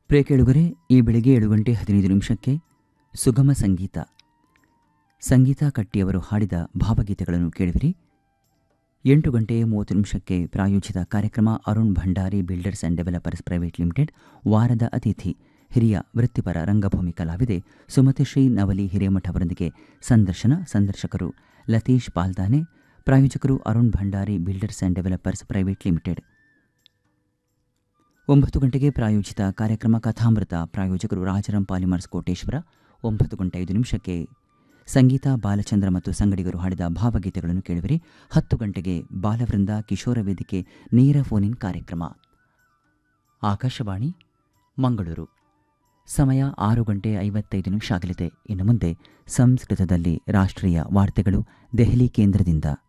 ಪ್ರಿಯ ಕೇಳುಗರೆ ಈ ಬೆಳಿಗ್ಗೆ ಏಳು ಗಂಟೆ ಹದಿನೈದು ನಿಮಿಷಕ್ಕೆ ಸುಗಮ ಸಂಗೀತ ಸಂಗೀತ ಕಟ್ಟಿಯವರು ಹಾಡಿದ ಭಾವಗೀತೆಗಳನ್ನು ಕೇಳುವಿರಿ ಎಂಟು ಗಂಟೆ ಮೂವತ್ತು ನಿಮಿಷಕ್ಕೆ ಪ್ರಾಯೋಜಿತ ಕಾರ್ಯಕ್ರಮ Arun Bhandari builders and developers private limited ವಾರದ ಅತಿಥಿ ಹಿರಿಯ ವೃತ್ತಿಪರ ರಂಗಭೂಮಿ ಕಲಾವಿದೆ ಸುಮತಿಶ್ರೀ ನವಲಿ ಹಿರೇಮಠ ಅವರೊಂದಿಗೆ ಸಂದರ್ಶನ ಸಂದರ್ಶಕರು ಲತೀಶ್ ಪಾಲ್ದಾನೆ ಪ್ರಾಯೋಜಕರು Arun Bhandari builders and developers private limited ಒಂಬತ್ತು ಗಂಟೆಗೆ ಪ್ರಾಯೋಜಿತ ಕಾರ್ಯಕ್ರಮ ಕಥಾಮೃತ ಪ್ರಾಯೋಜಕರು ರಾಜಾರಾಮ್ ಪಾಲಿಮರ್ಸ್ ಕೋಟೇಶ್ವರ ಒಂಬತ್ತು ಗಂಟೆ ಐದು ನಿಮಿಷಕ್ಕೆ ಸಂಗೀತ ಬಾಲಚಂದ್ರ ಮತ್ತು ಸಂಗಡಿಗರು ಹಾಡಿದ ಭಾವಗೀತೆಗಳನ್ನು ಕೇಳುವಿರಿ ಹತ್ತು ಗಂಟೆಗೆ ಬಾಲವೃಂದ ಕಿಶೋರ ವೇದಿಕೆ ನೇರ ಫೋನ್ ಇನ್ ಕಾರ್ಯಕ್ರಮ ಆಕಾಶವಾಣಿ ಮಂಗಳೂರು ಸಮಯ ಆರು ಗಂಟೆ ಐವತ್ತೈದು ನಿಮಿಷ ಆಗಲಿದೆ ಇನ್ನು ಮುಂದೆ ಸಂಸ್ಕೃತದಲ್ಲಿ ರಾಷ್ಟ್ರೀಯ ವಾರ್ತೆಗಳು ದೆಹಲಿ ಕೇಂದ್ರದಿಂದ